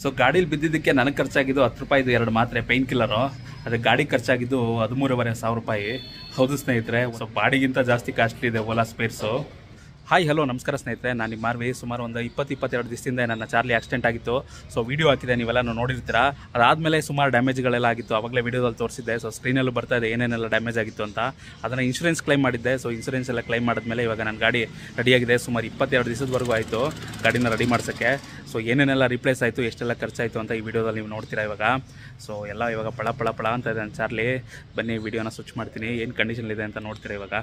so ಗಾಡೀಲಿ ಬಿದ್ದಿದ್ದಕ್ಕೆ ನನಗೆ ಖರ್ಚಾಗಿದ್ದು ಹತ್ತು ರೂಪಾಯಿದು ಎರಡು ಮಾತ್ರೆ ಪೈನ್ ಕಿಲ್ಲರು ಅದೇ ಗಾಡಿ ಖರ್ಚಾಗಿದ್ದು ಹದಿಮೂರುವರೆ ಸಾವಿರ ರೂಪಾಯಿ ಹೌದು ಸ್ನೇಹಿತರೆ ಸೊ ಬಾಡಿಗಿಂತ ಜಾಸ್ತಿ ಕಾಸ್ಟ್ಲಿ ಇದೆ ಓಲಾ ಸ್ಪೇರ್ಸು ಹಾಯ್ ಹಲೋ ನಮಸ್ಕಾರ ಸ್ನೇಹಿತರೆ ನಾನು ನಿಮ್ಮ ಮಾರ್ವಿ ಸುಮಾರು ಒಂದು ಇಪ್ಪತ್ತು ಇಪ್ಪತ್ತೆರಡು ದಿವಸದಿಂದ ನನ್ನ ಚಾರ್ಲಿ ಆಕ್ಸಿಡೆಂಟ್ ಆಗಿತ್ತು ಸೊ ವಿಡಿಯೋ ಹಾಕಿದೆ ನೀವೆಲ್ಲ ನೋಡಿರ್ತೀರಾ ಅದಾದಮೇಲೆ ಸುಮಾರು ಡ್ಯಾಮೇಜ್ಗಳೆಲ್ಲ ಆಗಿತ್ತು ಅವಾಗಲೇ ವಿಡಿಯೋದಲ್ಲಿ ತೋರಿಸಿದ್ದೆ ಸೊ ಸ್ಕ್ರೀನಲ್ಲೂ ಬರ್ತಾ ಇದೆ ಏನೇನೆಲ್ಲ ಡ್ಯಾಮೇಜ್ ಆಗಿತ್ತು ಅಂತ ಅದನ್ನು ಇನ್ಶೂರೆನ್ಸ್ ಕ್ಲೈಮ್ ಮಾಡಿದ್ದೆ ಸೊ ಇನ್ಶೂರೆನ್ಸ್ ಎಲ್ಲ ಕ್ಲೈಮ್ ಮಾಡಿದ್ಮೇಲೆ ಇವಾಗ ನನ್ನ ಗಾಡಿ ರೆಡಿಯಾಗಿದೆ ಸುಮಾರು ಇಪ್ಪತ್ತೆರಡು ದಿವಸದವರೆಗೂ ಆಯಿತು ಗಾಡಿನ ರೆಡಿ ಮಾಡ್ಸೋಕ್ಕೆ ಸೊ ಏನೇನೆಲ್ಲ ರಿಪ್ಲೇಸ್ ಆಯಿತು ಎಷ್ಟೆಲ್ಲ ಖರ್ಚಾಯಿತು ಅಂತ ಈ ವಿಡಿಯೋದಲ್ಲಿ ನೀವು ನೋಡ್ತೀರಾ ಇವಾಗ ಸೊ ಎಲ್ಲ ಇವಾಗ ಪಳ ಪಳ ಪಳ ಅಂತ ಇದೆ ನನ್ನ ಚಾರ್ಲಿ ಬನ್ನಿ ವಿಡಿಯೋನ ಸ್ವಿಚ್ ಮಾಡ್ತೀನಿ ಏನು ಕಂಡೀಷನ್ ಇದೆ ಅಂತ ನೋಡ್ತೀರಾ ಇವಾಗ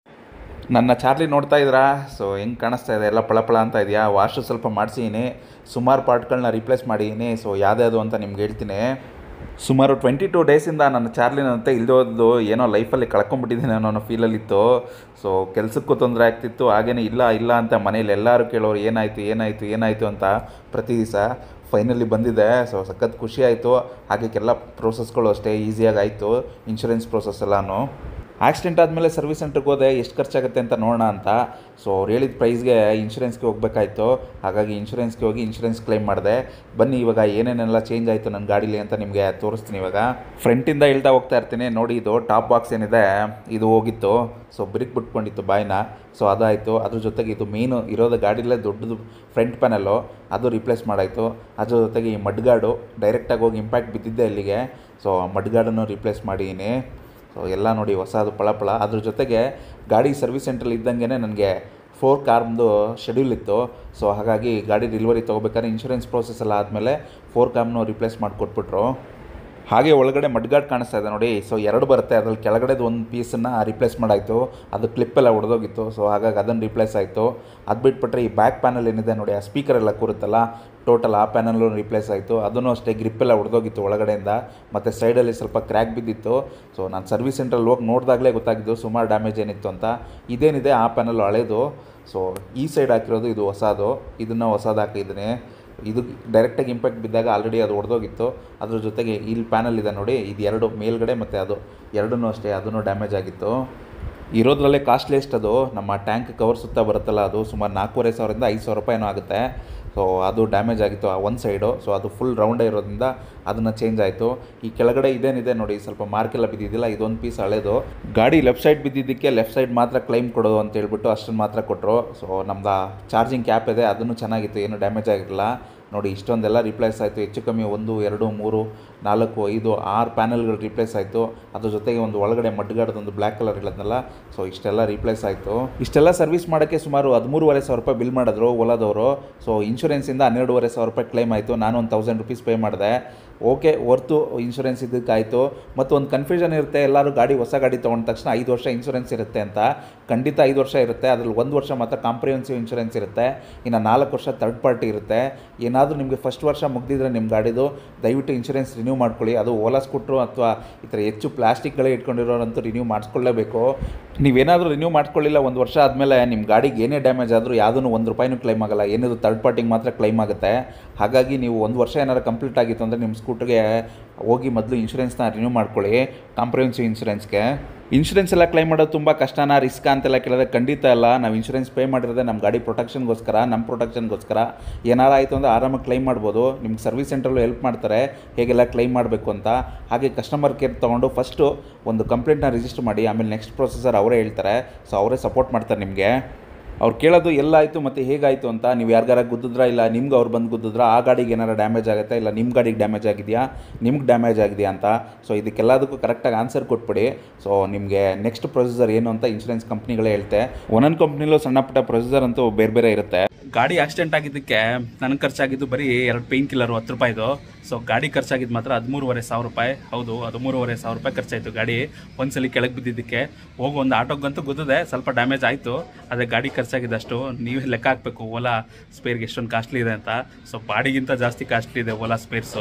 ನನ್ನ ಚಾರ್ಲಿ ನೋಡ್ತಾ ಇದ್ರಾ ಸೊ ಹೆಂಗೆ ಕಾಣಿಸ್ತಾ ಇದೆ ಎಲ್ಲ ಪಳಪಳ ಅಂತ ಇದೆಯಾ ವಾಶು ಸ್ವಲ್ಪ ಮಾಡಿಸಿದ್ದೀನಿ ಸುಮಾರು ಪಾರ್ಟ್ಗಳನ್ನ ರಿಪ್ಲೇಸ್ ಮಾಡಿದ್ದೀನಿ ಸೊ ಯಾವ್ದ್ಯಾವುದು ಅಂತ ನಿಮ್ಗೆ ಹೇಳ್ತೀನಿ ಸುಮಾರು ಟ್ವೆಂಟಿ ಟೂ ಡೇಸಿಂದ ನನ್ನ ಚಾರ್ಲಿನಂತೆ ಇಲ್ದೋದು ಏನೋ ಲೈಫಲ್ಲಿ ಕಳ್ಕೊಂಬಿಟ್ಟಿದ್ದೀನಿ ಅನ್ನೋ ಫೀಲಲ್ಲಿತ್ತು ಸೊ ಕೆಲಸಕ್ಕೂ ತೊಂದರೆ ಆಗ್ತಿತ್ತು ಹಾಗೇನೇ ಇಲ್ಲ ಇಲ್ಲ ಅಂತ ಮನೇಲಿ ಎಲ್ಲರೂ ಕೇಳೋರು ಏನಾಯಿತು ಏನಾಯಿತು ಏನಾಯಿತು ಅಂತ ಪ್ರತಿ ದಿವಸ ಫೈನಲಿ ಬಂದಿದೆ ಸೊ ಸಖತ್ ಖುಷಿ ಆಯಿತು ಹಾಗೆ ಎಲ್ಲ ಪ್ರೋಸೆಸ್ಗಳು ಅಷ್ಟೇ ಈಸಿಯಾಗಿ ಆಯಿತು ಇನ್ಶೂರೆನ್ಸ್ ಪ್ರೋಸೆಸ್ ಎಲ್ಲನೂ ಆಕ್ಸಿಡೆಂಟ್ ಆದಮೇಲೆ ಸರ್ವಿಸ್ ಸೆಂಟ್ರಿಗೆ ಹೋದೆ ಎಷ್ಟು ಖರ್ಚಾಗುತ್ತೆ ಅಂತ ನೋಡೋಣ ಅಂತ ಸೊ ಅವ್ರು ಹೇಳಿದ ಪ್ರೈಸ್ಗೆ ಇನ್ಶೂರೆನ್ಸ್ಗೆ ಹೋಗಬೇಕಾಯ್ತು ಹಾಗಾಗಿ ಇನ್ಶೂರೆನ್ಸ್ಗೆ ಹೋಗಿ ಇನ್ಶೂರೆನ್ಸ್ ಕ್ಲೈಮ್ ಮಾಡಿದೆ ಬನ್ನಿ ಇವಾಗ ಏನೇನೆಲ್ಲ ಚೇಂಜ್ ಆಯಿತು ನನ್ನ ಗಾಡೀಲಿ ಅಂತ ನಿಮಗೆ ತೋರಿಸ್ತೀನಿ ಇವಾಗ ಫ್ರಂಟಿಂದ ಹೇಳ್ತಾ ಹೋಗ್ತಾ ಇರ್ತೀನಿ ನೋಡಿ ಇದು ಟಾಪ್ ಬಾಕ್ಸ್ ಏನಿದೆ ಇದು ಹೋಗಿತ್ತು ಸೊ ಬಿರಿಕ್ ಬಿಟ್ಕೊಂಡಿತ್ತು ಬಾಯಿನ ಸೊ ಅದಾಯಿತು ಅದ್ರ ಜೊತೆಗೆ ಇದು ಮೇಯ್ನು ಇರೋದು ಗಾಡಿಲೇ ದೊಡ್ಡದು ಫ್ರಂಟ್ ಪ್ಯಾನಲ್ಲು ಅದು ರಿಪ್ಲೇಸ್ ಮಾಡಾಯಿತು ಅದ್ರ ಜೊತೆಗೆ ಈ ಮಡ್ಗಾಡು ಡೈರೆಕ್ಟಾಗಿ ಹೋಗಿ ಇಂಪ್ಯಾಕ್ಟ್ ಬಿದ್ದಿದ್ದೆ ಇಲ್ಲಿಗೆ ಸೊ ಆ ಮಡ್ಗಾಡನ್ನು ರಿಪ್ಲೇಸ್ ಮಾಡಿದ್ದೀನಿ ಸೊ ಎಲ್ಲ ನೋಡಿ ಹೊಸದು ಪಳಪಳ ಅದ್ರ ಜೊತೆಗೆ ಗಾಡಿ ಸರ್ವಿಸ್ ಸೆಂಟ್ರಲ್ಲಿ ಇದ್ದಂಗೆ ನನಗೆ ಫೋರ್ ಕಾರ್ಮ್ದು ಶೆಡ್ಯೂಲ್ ಇತ್ತು ಸೊ ಹಾಗಾಗಿ ಗಾಡಿ ಡೆಲಿವರಿ ತೊಗೋಬೇಕಾದ್ರೆ ಇನ್ಶೂರೆನ್ಸ್ ಪ್ರೋಸೆಸ್ ಎಲ್ಲ ಆದಮೇಲೆ ಫೋರ್ ಕಾರ್ಮ್ನು ರಿಪ್ಲೇಸ್ ಮಾಡಿಕೊಟ್ಬಿಟ್ರು ಹಾಗೆ ಒಳಗಡೆ ಮಡ್ಗಾಡ್ ಕಾಣಿಸ್ತಾ ಇದೆ ನೋಡಿ ಸೊ ಎರಡು ಬರುತ್ತೆ ಅದ್ರಲ್ಲಿ ಕೆಳಗಡೆದು ಒಂದು ಪೀಸನ್ನು ರಿಪ್ಲೇಸ್ ಮಾಡಾಯಿತು ಅದು ಕ್ಲಿಪ್ಪೆಲ್ಲ ಹೊಡೆದೋಗಿತ್ತು ಸೊ ಹಾಗಾಗಿ ಅದನ್ನು ರಿಪ್ಲೇಸ್ ಆಯಿತು ಅದು ಬಿಟ್ಬಿಟ್ರೆ ಈ ಬ್ಯಾಕ್ ಪ್ಯಾನಲ್ ಏನಿದೆ ನೋಡಿ ಆ ಸ್ಪೀಕರ್ ಎಲ್ಲ ಕೂರುತ್ತಲ್ಲ ಟೋಟಲ್ ಆ ಪ್ಯಾನಲ್ಲು ರಿಪ್ಲೇಸ್ ಆಯಿತು ಅದನ್ನು ಅಷ್ಟೇ ಗ್ರಿಪ್ಪೆಲ್ಲ ಹೊಡೆದೋಗಿತ್ತು ಒಳಗಡೆಯಿಂದ ಮತ್ತು ಸೈಡಲ್ಲಿ ಸ್ವಲ್ಪ ಕ್ರ್ಯಾಕ್ ಬಿದ್ದಿತ್ತು ಸೊ ನಾನು ಸರ್ವಿಸ್ ಸೆಂಟ್ರಲ್ಲಿ ಹೋಗಿ ನೋಡಿದಾಗಲೇ ಗೊತ್ತಾಗಿದ್ದು ಸುಮಾರು ಡ್ಯಾಮೇಜ್ ಏನಿತ್ತು ಅಂತ ಇದೇನಿದೆ ಆ ಪ್ಯಾನಲ್ ಹಳೇದು ಸೊ ಈ ಸೈಡ್ ಹಾಕಿರೋದು ಇದು ಹೊಸದು ಇದನ್ನು ಹೊಸದು ಹಾಕಿದ್ದೀನಿ ಇದು ಡೈರೆಕ್ಟಾಗಿ ಇಂಪ್ಯಾಕ್ಟ್ ಬಿದ್ದಾಗ ಆಲ್ರೆಡಿ ಅದು ಹೊಡೆದೋಗಿತ್ತು ಅದ್ರ ಜೊತೆಗೆ ಇಲ್ಲಿ ಪ್ಯಾನಲ್ ಇದೆ ನೋಡಿ ಇದು ಎರಡು ಮೇಲ್ಗಡೆ ಮತ್ತು ಅದು ಎರಡೂ ಅಷ್ಟೇ ಅದನ್ನು ಡ್ಯಾಮೇಜ್ ಆಗಿತ್ತು ಇರೋದ್ರಲ್ಲೇ ಕಾಸ್ಟ್ಲಿಯೆಸ್ಟ್ ಅದು ನಮ್ಮ ಟ್ಯಾಂಕ್ ಕವರ್ ಸುತ್ತ ಬರುತ್ತಲ್ಲ ಅದು ಸುಮಾರು ನಾಲ್ಕೂವರೆ ಸಾವಿರದಿಂದ ಐದು ಸಾವಿರ ರೂಪಾಯಿನೂ ಆಗುತ್ತೆ ಸೊ ಅದು ಡ್ಯಾಮೇಜ್ ಆಗಿತ್ತು ಆ ಒಂದು ಸೈಡು ಸೊ ಅದು ಫುಲ್ ರೌಂಡೇ ಇರೋದ್ರಿಂದ ಅದನ್ನು ಚೇಂಜ್ ಆಯಿತು ಈ ಕೆಳಗಡೆ ಇದೇನಿದೆ ನೋಡಿ ಸ್ವಲ್ಪ ಮಾರ್ಕೆಲ್ಲ ಬಿದ್ದಿದ್ದಿಲ್ಲ ಇದೊಂದು ಪೀಸ್ ಹಳೇದು ಗಾಡಿ ಲೆಫ್ಟ್ ಸೈಡ್ ಬಿದ್ದಿದ್ದಕ್ಕೆ ಲೆಫ್ಟ್ ಸೈಡ್ ಮಾತ್ರ ಕ್ಲೈಮ್ ಕೊಡೋದು ಅಂತ ಹೇಳ್ಬಿಟ್ಟು ಅಷ್ಟನ್ನು ಮಾತ್ರ ಕೊಟ್ಟರು ಸೊ ನಮ್ದು ಚಾರ್ಜಿಂಗ್ ಕ್ಯಾಪ್ ಇದೆ ಅದನ್ನು ಚೆನ್ನಾಗಿತ್ತು ಏನು ಡ್ಯಾಮೇಜ್ ಆಗಿರಲಿಲ್ಲ ನೋಡಿ ಇಷ್ಟೊಂದೆಲ್ಲ ರಿಪ್ಲೇಸ್ ಆಯಿತು ಹೆಚ್ಚು ಕಮ್ಮಿ ಒಂದು ಎರಡು ಮೂರು ನಾಲ್ಕು ಐದು ಆರು ಪ್ಯಾನಲ್ಗಳು ರಿಪ್ಲೇಸ್ ಆಯಿತು ಅದ್ರ ಜೊತೆಗೆ ಒಂದು ಒಳಗಡೆ ಮಡ್ಗಾಡ್ದೊಂದು ಬ್ಲ್ಯಾಕ್ ಕಲರ್ ಇರೋದ್ನಲ್ಲ ಸೊ ಇಷ್ಟೆಲ್ಲ ರಿಪ್ಲೇಸ್ ಆಯಿತು ಇಷ್ಟೆಲ್ಲ ಸರ್ವಿಸ್ ಮಾಡೋಕ್ಕೆ ಸುಮಾರು ಹದಿಮೂರುವರೆ ಸಾವಿರ ರೂಪಾಯಿ ಬಿಲ್ ಮಾಡಿದ್ರು ಓಲಾದವರು ಸೊ ಇನ್ಶೂರೆನ್ಸಿಂದ ಹನ್ನೆರಡುವರೆ ಸಾವಿರ ರೂಪಾಯಿ ಕ್ಲೈಮ್ ಆಯಿತು ನಾನು ಒಂದು ತೌಸಂಡ್ ರುಪೀಸ್ ಪೇ ಮಾಡಿದೆ ಓಕೆ ಹೊರ್ತು ಇನ್ಶೂರೆನ್ಸ್ ಇದಕ್ಕಾಯಿತು ಮತ್ತು ಒಂದು ಕನ್ಫ್ಯೂಷನ್ ಇರುತ್ತೆ ಎಲ್ಲರೂ ಗಾಡಿ ಹೊಸ ಗಾಡಿ ತೊಗೊಂಡ ತಕ್ಷಣ ಐದು ವರ್ಷ ಇನ್ಶೂರೆನ್ಸ್ ಇರುತ್ತೆ ಅಂತ ಖಂಡಿತ ಐದು ವರ್ಷ ಇರುತ್ತೆ ಅದ್ರಲ್ಲಿ ಒಂದು ವರ್ಷ ಮಾತ್ರ ಕಾಂಪ್ರಿಹೆನ್ಸಿವ್ ಇನ್ಶೂರೆನ್ಸ್ ಇರುತ್ತೆ ಇನ್ನು ನಾಲ್ಕು ವರ್ಷ ಥರ್ಡ್ ಪಾರ್ಟಿ ಇರುತ್ತೆ ಏನಾದರೂ ನಿಮಗೆ ಫಸ್ಟ್ ವರ್ಷ ಮುಗ್ದಿದ್ರೆ ನಿಮ್ಮ ಗಾಡಿದು ದಯವಿಟ್ಟು ಇನ್ಶೂರೆನ್ಸ್ ರಿನ್ಯೂ ಮಾಡ್ಕೊಳ್ಳಿ ಅದು ಓಲಾ ಸ್ಕೂಟ್ರು ಅಥವಾ ಈ ಥರ ಹೆಚ್ಚು ಪ್ಲಾಸ್ಟಿಕ್ಗಳೇ ಇಟ್ಕೊಂಡಿರೋರಂತೂ ರಿನ್ಯೂ ಮಾಡಿಸ್ಕೊಳ್ಳೇಬೇಕು ನೀವೇನಾದರೂ ರಿನ್ಯೂ ಮಾಡ್ಕೊಳ್ಳಿಲ್ಲ ಒಂದು ವರ್ಷ ಆದಮೇಲೆ ನಿಮ್ಮ ಗಾಡಿಗೆ ಏನೇ ಡ್ಯಾಮೇಜ್ ಆದರೂ ಯಾವುದೂ ಒಂದು ರೂಪಾಯಿನೂ ಕ್ಲೈಮ್ ಆಗಲ್ಲ ಏನಿದು ಥರ್ಡ್ ಪಾರ್ಟಿಗೆ ಮಾತ್ರ ಕ್ಲೈಮ್ ಆಗುತ್ತೆ ಹಾಗಾಗಿ ನೀವು ಒಂದು ವರ್ಷ ಏನಾರು ಕಂಪ್ಲೀಟ್ ಆಗಿತ್ತು ಅಂದರೆ ನಿಮ್ಮ ಸ್ಕೂಟ್ರಿಗೆ ಹೋಗಿ ಮೊದಲು ಇನ್ಶೂರೆನ್ಸ್ನ ರಿನ್ಯೂ ಮಾಡ್ಕೊಳ್ಳಿ ಕಾಂಪ್ರಿಹೆನ್ಸಿವ್ ಇನ್ಶೂರೆನ್ಸ್ಗೆ ಇನ್ಶೂರೆನ್ಸ್ ಎಲ್ಲ ಕ್ಲೈಮ್ ಮಾಡೋದು ತುಂಬ ಕಷ್ಟನಾ ರಿಸ್ಕ್ ಅಂತೆಲ್ಲ ಕೇಳಿದ್ರೆ ಖಂಡಿತ ಅಲ್ಲ ನಾವು ಇನ್ಶೂರೆನ್ಸ್ ಪೇ ಮಾಡಿರೋದೇ ನಮ್ಮ ಗಾಡಿ ಪ್ರೊಟೆಕ್ಷನ್ಗೋಸ್ಕರ ನಮ್ಮ ಪ್ರೊಟೆಕ್ಷನ್ಗೋಸ್ಕರ ಏನಾರು ಆಯಿತು ಅಂದರೆ ಆರಾಮಾಗಿ ಕ್ಲೈಮ್ ಮಾಡ್ಬೋದು ನಿಮ್ಗೆ ಸರ್ವಿಸ್ ಸೆಂಟ್ರಲ್ಲೂ ಹೆಲ್ಪ್ ಮಾಡ್ತಾರೆ ಹೇಗೆಲ್ಲ ಕ್ಲೈಮ್ ಮಾಡಬೇಕು ಅಂತ ಹಾಗೆ ಕಸ್ಟಮರ್ ಕೇರ್ ತೊಗೊಂಡು ಫಸ್ಟು ಒಂದು ಕಂಪ್ಲೇಂಟ್ನ ರಿಜಿಸ್ಟರ್ ಮಾಡಿ ಆಮೇಲೆ ನೆಕ್ಸ್ಟ್ ಪ್ರೊಸೆಸರ್ ಅವರೇ ಹೇಳ್ತಾರೆ ಸೊ ಅವರೇ ಸಪೋರ್ಟ್ ಮಾಡ್ತಾರೆ ನಿಮಗೆ ಅವ್ರು ಕೇಳೋದು ಎಲ್ಲಾಯಿತು ಮತ್ತು ಹೇಗಾಯಿತು ಅಂತ ನೀವು ಯಾರಿಗಾರ ಗುದ್ದಿದ್ರಾ ಇಲ್ಲ ನಿಮ್ಗೆ ಅವ್ರು ಬಂದು ಗುದ್ದಿದ್ರಾ ಆ ಗಾಡಿಗೆ ಏನಾರು ಡ್ಯಾಮೇಜ್ ಆಗುತ್ತೆ ಇಲ್ಲ ನಿಮ್ಮ ಗಾಡಿಗೆ ಡ್ಯಾಮೇಜ್ ಆಗಿದೆಯಾ ನಿಮ್ಗೆ ಡ್ಯಾಮೇಜ್ ಆಗಿದೆಯಾ ಅಂತ ಸೊ ಇದಕ್ಕೆಲ್ಲದಕ್ಕೂ ಕರೆಕ್ಟಾಗಿ ಆನ್ಸರ್ ಕೊಟ್ಬಿಡಿ ಸೊ ನಿಮಗೆ ನೆಕ್ಸ್ಟ್ ಪ್ರೊಸೀಜರ್ ಏನು ಅಂತ ಇನ್ಶೂರೆನ್ಸ್ ಕಂಪ್ನಿಗಳೇ ಹೇಳ್ತೆ ಒಂದೊಂದು ಕಂಪ್ನಿಲೂ ಸಣ್ಣ ಪುಟ್ಟ ಪ್ರೊಸೀಜರ್ ಅಂತೂ ಬೇರೆ ಬೇರೆ ಇರುತ್ತೆ ಗಾಡಿ ಆಕ್ಸಿಡೆಂಟ್ ಆಗಿದ್ದಕ್ಕೆ ನನಗೆ ಖರ್ಚಾಗಿದ್ದು ಬರೀ ಎರಡು ಪೈನ್ ಕಿಲ್ಲರು ಹತ್ತು ರೂಪಾಯಿದು ಸೊ ಗಾಡಿ ಖರ್ಚಾಗಿದ್ದು ಮಾತ್ರ ಹದಿಮೂರುವರೆ ಸಾವಿರ ರೂಪಾಯಿ ಹೌದು ಹದಿಮೂರುವರೆ ಸಾವಿರ ರೂಪಾಯಿ ಖರ್ಚಾಯಿತು ಗಾಡಿ ಒಂದ್ಸಲಿ ಕೆಳಗೆ ಬಿದ್ದಿದ್ದಕ್ಕೆ ಹೋಗಿ ಒಂದು ಆಟೋಗಂತೂ ಗುದ್ದಿದೆ ಸ್ವಲ್ಪ ಡ್ಯಾಮೇಜ್ ಆಯಿತು ಅದೇ ಗಾಡಿ ಖರ್ಚಾಗಿದ್ದಷ್ಟು ನೀವೇ ಲೆಕ್ಕ ಹಾಕಬೇಕು ಓಲಾ ಸ್ಪೇರ್ಗೆ ಎಷ್ಟೊಂದು ಕಾಸ್ಟ್ಲಿ ಇದೆ ಅಂತ ಸೊ ಬಾಡಿಗಿಂತ ಜಾಸ್ತಿ ಕಾಸ್ಟ್ಲಿ ಇದೆ ಓಲಾ ಸ್ಪೇರ್ಸು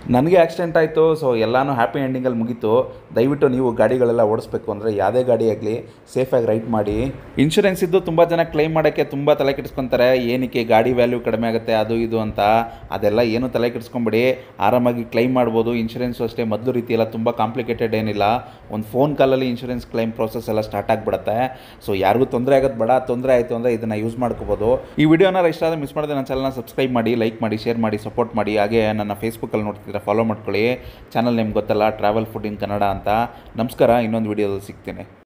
ನನಗೆ ಆಕ್ಸಿಡೆಂಟ್ ಆಯಿತು ಸೊ ಎಲ್ಲನೂ ಹ್ಯಾಪಿ ಎಂಡಿಂಗಲ್ಲಿ ಮುಗೀತು ದಯವಿಟ್ಟು ನೀವು ಗಾಡಿಗಳೆಲ್ಲ ಓಡಿಸ್ಬೇಕು ಅಂದರೆ ಯಾವುದೇ ಗಾಡಿ ಆಗಲಿ ಸೇಫಾಗಿ ರೈಡ್ ಮಾಡಿ ಇನ್ಶೂರೆನ್ಸ್ ಇದ್ದು ತುಂಬ ಜನ ಕ್ಲೈಮ್ ಮಾಡೋಕ್ಕೆ ತುಂಬ ತಲೆ ಕೆಡಿಸ್ಕೊತಾರೆ ಏನಕ್ಕೆ ಗಾಡಿ ವ್ಯಾಲ್ಯೂ ಕಡಿಮೆ ಆಗುತ್ತೆ ಅದು ಇದು ಅಂತ ಅದೆಲ್ಲ ಏನು ತಲೆ ಕೆಡಿಸ್ಕೊಂಬಿಡಿ ಆರಾಮಾಗಿ ಕ್ಲೈಮ್ ಮಾಡ್ಬೋದು ಇನ್ಶೂರೆನ್ಸು ಅಷ್ಟೇ ಮೊದಲು ರೀತಿ ಎಲ್ಲ ತುಂಬ ಕಾಂಪ್ಲಿಕೇಟೆಡ್ ಏನಿಲ್ಲ ಒಂದು ಫೋನ್ ಕಾಲಲ್ಲಿ ಇನ್ಶೂರೆನ್ಸ್ ಕ್ಲೈಮ್ ಪ್ರೋಸೆಸ್ ಎಲ್ಲ ಸ್ಟಾರ್ಟ್ ಆಗಿಬಿಡುತ್ತೆ ಸೊ ಯಾರಿಗೂ ತೊಂದರೆ ಆಗೋದು ಬೇಡ ತೊಂದರೆ ಆಯಿತು ಅಂದರೆ ಇದನ್ನು ಯೂಸ್ ಮಾಡ್ಕೋಬೋದು ಈ ವಿಡಿಯೋನ ಇಷ್ಟ ಆದರೆ ಮಿಸ್ ಮಾಡಿದ್ರೆ ನನ್ನ ಚಾನಲ್ನ ಸಬ್ಸ್ಕ್ರೈಬ್ ಮಾಡಿ ಲೈಕ್ ಮಾಡಿ ಶೇರ್ ಮಾಡಿ ಸಪೋರ್ಟ್ ಮಾಡಿ ಹಾಗೆ ನನ್ನ ಫೇಸ್ಬುಕ್ಕಲ್ಲಿ ನೋಡ್ತಿದ್ರೆ ಫಾಲೋ ಮಾಡ್ಕೊಳ್ಳಿ ಚಾನಲ್ ನಿಮ್ಗೆ ಗೊತ್ತಲ್ಲ ಟ್ರಾವೆಲ್ ಫುಡ್ ಇನ್ ಕನ್ನಡ ಅಂತ ನಮಸ್ಕಾರ ಇನ್ನೊಂದು ವಿಡಿಯೋದಲ್ಲಿ ಸಿಗ್ತೀನಿ